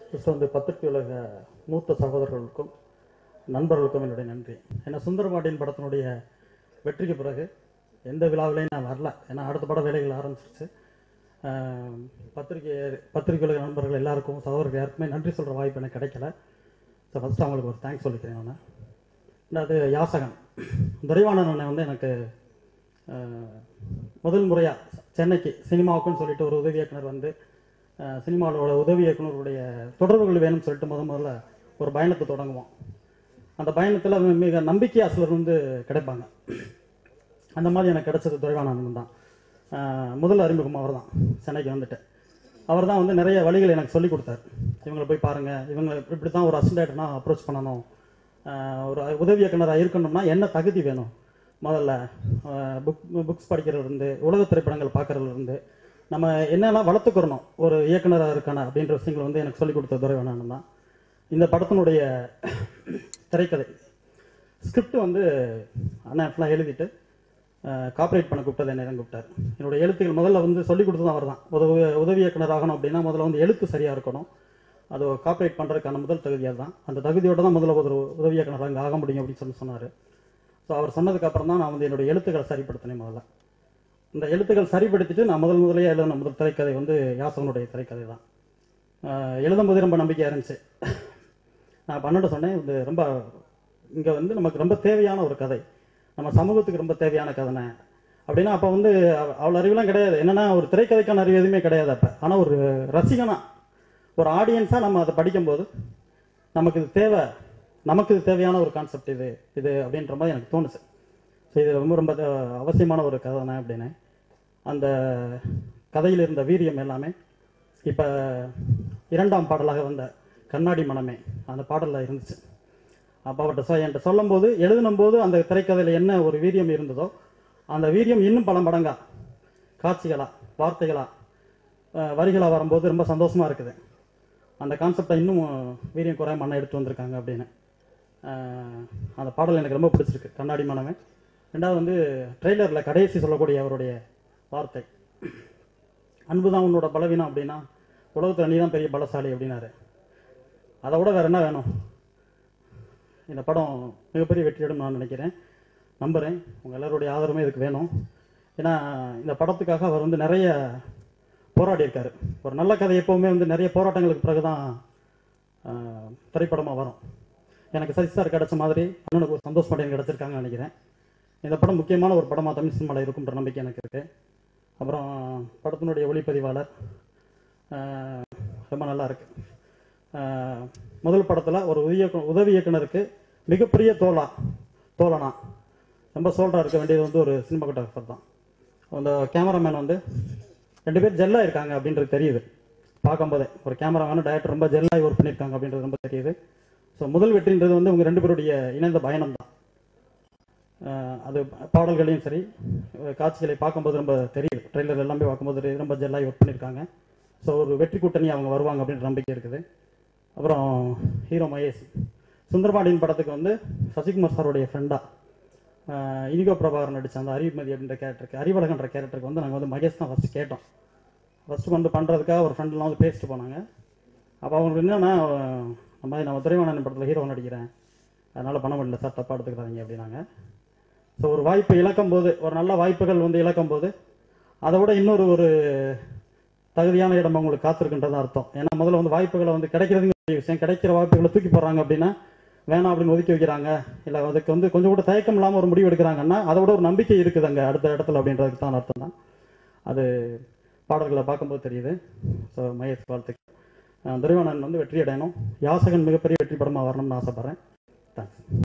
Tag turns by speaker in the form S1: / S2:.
S1: first வந்து பத்திரிகை உலக மூத்த சகோதரர்களுக்கும் நண்பர்களுக்கும் என்னுடைய நன்றி ஏன்னா சுந்தரபாண்டியன் படத்தினுடைய வெற்றிக்கு பிறகு எந்த விழாவிலையும் நான் வரல ஏன்னா அடுத்த பட வேலைகள் ஆரம்பிச்சிருச்சு ஆஹ் பத்திரிகை பத்திரிகை உலக நண்பர்கள் எல்லாருக்கும் சகோதரர்கள் யாருக்குமே நன்றி சொல்கிற வாய்ப்பு எனக்கு கிடைக்கல ஸோ ஃபஸ்ட்டு அவங்களுக்கு ஒரு தேங்க்ஸ் சொல்லிக்கிறேன் நான் ரெண்டாவது யாசகன் துரைவாணன் அண்ணன் வந்து எனக்கு ஆஹ், முதல் முறையாக சென்னைக்கு சினிமாவுக்குன்னு சொல்லிட்டு ஒரு உதவி இயக்குனர் வந்து ஆஹ், சினிமாவோட உதவி இயக்குனருடைய தொடர்புகள் வேணும்னு சொல்லிட்டு முத முதல்ல ஒரு பயணத்தை தொடங்குவோம் அந்த பயணத்தில் மிக நம்பிக்கை ஆசிரியர் வந்து கிடைப்பாங்க அந்த மாதிரி எனக்கு கிடைச்சது துரைவானந்தன் தான் ஆஹ், முதல் அறிமுகம் அவர் தான் சென்னைக்கு வந்துட்டு அவர் தான் வந்து நிறைய வழிகள் எனக்கு சொல்லி கொடுத்தாரு இவங்களை போய் பாருங்க இவங்க இப்படி தான் ஒரு அசிஸ்டன்ட்னா அப்ரோச் பண்ணணும் ஆஹ், ஒரு உதவி இயக்குனராக இருக்கணும்னா என்ன தகுதி வேணும் முதல்ல புக் புக்ஸ் படிக்கிறதுல இருந்து உலக திரைப்படங்கள் பார்க்கறதுல இருந்து நம்ம என்னெல்லாம் வளர்த்துக்கிறணும் ஒரு இயக்குனராக இருக்கான அப்படின்ற விஷயங்கள் வந்து எனக்கு சொல்லி கொடுத்த துரைவானந்தன் தான் இந்த படத்தினுடைய திரைக்கதை ஸ்கிரிப்ட் வந்து அண்ணன் ஃபுல்லாக எழுதிட்டு காப்பரேட் பண்ண கூப்பிட்டது என்னை தான் கூப்பிட்டார் என்னோட எழுத்துக்கள் முதல்ல வந்து சொல்லி கொடுத்ததும் அவர் தான் உதவி உதவி இயக்குனர் ஆகணும் அப்படின்னா முதல்ல வந்து எழுத்து சரியாக இருக்கணும் அது காப்பரேட் பண்ணுறதுக்கான முதல் தகுதியாக தான் அந்த தகுதியோட தான் முதல்ல ஒரு உதவி இயக்குனர் அங்கே ஆக முடியும் அப்படின்னு சொல்லி சொன்னார் ஸோ அவர் சொன்னதுக்கு அப்புறம் தான் நான் வந்து என்னோட எழுத்துக்களை சரிப்படுத்தினேன் முதல்ல இந்த எழுத்துக்கள் சரிப்படுத்திட்டு நான் முதல் முதலையே எழுதின முதல் திரைக்கதை வந்து யாசகனுடைய திரைக்கதை தான் ஆஹ் எழுதும்போது ரொம்ப நம்பிக்கையாக இருந்துச்சு நான் பன்னெண்டு சொன்னேன் இது ரொம்ப இங்கே வந்து நமக்கு ரொம்ப தேவையான ஒரு கதை நம்ம சமூகத்துக்கு ரொம்ப தேவையான கதைனே அப்படின்னா அப்போ வந்து அவ- அவ்வளோ அறிவுலாம் கிடையாது என்னன்னா ஒரு திரைக்கதைக்கான அறிவு எதுவுமே கிடையாது அப்போ ஆனால் ஒரு ரசிகனா ஒரு ஆடியன்ஸாக நம்ம அதை படிக்கும்போது நமக்கு இது தேவை நமக்கு இது தேவையான ஒரு கான்செப்ட் இது இது அப்படின்ற மாதிரி எனக்கு தோணுச்சு ஸோ இது ரொம்ப ரொம்ப தே- அவசியமான ஒரு கதை தானே அப்படின்னு அந்த கதையில் இருந்த வீரியம் எல்லாமே இப்போ இரண்டாம் பாடலாக வந்த கண்ணாடி மனமே அந்த பாடலில் இருந்துச்சு அப்போ அவர்கிட்ட சொ என்கிட்ட சொல்லும்போது எழுதுனும்போது அந்த திரைக்கதையில் என்ன ஒரு வீரியம் இருந்ததோ அந்த வீரியம் இன்னும் பல மடங்கா காட்சிகளா வார்த்தைகளா அஹ், வரிகளா வரும்போது ரொம்ப சந்தோஷமா இருக்குது அந்த கான்செப்டை இன்னும் வீரியம் குறையாம அண்ணா எடுத்து வந்திருக்காங்க அப்படின்னு அஹ், அந்த பாடல் எனக்கு ரொம்ப பிடிச்சிருக்கு கண்ணாடி மனமே ரெண்டாவது வந்து ட்ரெய்லரில் கடைசி சொல்லக்கூடிய அவருடைய வார்த்தை அன்பு தான் உன்னோட பலவீனம் அப்படின்னா உலகத்தில் நீ தான் பெரிய பலசாலி அப்படின்னாரு அதை விட வேற என்ன வேணும் இந்த படம் மிகப்பெரிய வெற்றியிடும் நான் நினைக்கிறேன் நம்புகிறேன் உங்கள் எல்லாருடைய ஆதரவுமே இதுக்கு வேணும் ஏன்னா இந்த படத்துக்காக அவர் வந்து நிறைய போராடி இருக்காரு ஒரு நல்ல கதை எப்பவுமே வந்து நிறைய போராட்டங்களுக்கு பிறகு தான் திரைப்படமாக வரும் எனக்கு சசி சார் கிடைச்ச மாதிரி அண்ணனுக்கு ஒரு சந்தோஷ் படையன் கிடச்சிருக்காங்கன்னு நினைக்கிறேன் இந்த படம் முக்கியமான ஒரு படமாக தமிழ் சினிமாவில் இருக்குன்ற நம்பிக்கை எனக்கு இருக்குது அப்புறம் படத்தினுடைய ஒளிப்பதிவாளர் ஆஹ், ரொம்ப நல்லா இருக்கு ஆஹ், முதல் படத்தில் ஒரு உதவி இயக்கு- உதவி இயக்குனருக்கு மிகப்பெரிய தோலா தோழனா ரொம்ப சோல்டா இருக்க வேண்டியது வந்து ஒரு சினிமாட்டோகிராஃபர் தான் அந்த கேமராமேன் வந்து ரெண்டு பேர் ஜெல்லாக இருக்காங்க அப்படின்றது தெரியுது பார்க்கும்போதே ஒரு கேமராமேனும் டைரக்டர் ரொம்ப ஜெல்லாகி ஒர்க் பண்ணியிருக்காங்க அப்படின்றது ரொம்ப தெரியுது ஸோ முதல் வெற்றின்றது வந்து உங்கள் ரெண்டு பேருடைய இணைந்த பயணம் தான் ஆஹ் அது பாடல்களையும் சரி அஹ் காட்சிகளை பார்க்கும்போது ரொம்ப தெரியுது ட்ரெய்லர் எல்லாமே பார்க்கும்போது ரொம்ப ஜெல்லாகி ஒர்க் பண்ணியிருக்காங்க ஸோ ஒரு வெற்றி கூட்டணி அவங்க வருவாங்க அப்படின்ற நம்பிக்கை இருக்குது அப்புறம் ஹீரோ மகேஷ் சுந்தரபாண்டியன் படத்துக்கு வந்து சசிகுமார் சாருடைய ஃப்ரெண்டா இனிகோ பிரபாகர் நடிச்ச அந்த அறிவுமதி அப்படின்ற கேரக்டருக்கு அறிவழகன்ற கேரக்டருக்கு வந்து நாங்கள் வந்து மகேஷ் தான் ஃபஸ்ட்டு கேட்டோம் ஃபஸ்ட்டு வந்து பண்ணுறதுக்காக ஒரு ஃப்ரெண்ட்லாம் வந்து பேசிட்டு போனாங்க அப்போ அவங்களுக்கு என்னன்னா அஹ், இந்த மாதிரி நான் துறைவாணன் படத்தில் ஹீரோ நடிக்கிறேன் அதனால் பண்ண முடியல சார் தப்பாக எடுத்துக்கிறாங்க அப்படின்னாங்க ஸோ ஒரு வாய்ப்பு இழக்கும் போது ஒரு நல்ல வாய்ப்புகள் வந்து இழக்கும் போது அதை விட இன்னொரு ஒரு தகுதியான இடம் அவங்களுக்கு காத்திருக்குன்றது அர்த்தம் ஏன்னா முதல்ல வந்து வாய்ப்புகளை வந்து கிடைக்கிறதுங்க பெரிய விஷயம் கிடைக்கிற வாய்ப்புகளை தூக்கி போடுறாங்க அப்படின்னா வேணாம் அப்படின்னு ஒதுக்கி வைக்கிறாங்க இல்லை அதுக்கு வந்து கொஞ்சம் கூட தயக்கம் இல்லாமல் ஒரு முடிவு எடுக்கிறாங்கன்னா அதை விட ஒரு நம்பிக்கை இருக்குது அங்கே அடுத்த இடத்துல அப்படின்றதுக்கு தான் அர்த்தம் தான் அது பாடல்களை பார்க்கும்போது தெரியுது ஸோ மகேஷ் வாழ்த்துக்கு துரைவாணன் வந்து வெற்றி அடையணும் யாசகன் மிகப்பெரிய வெற்றி படமாக வரணும்னு ஆசைப்பட்றேன் தேங்க்ஸ்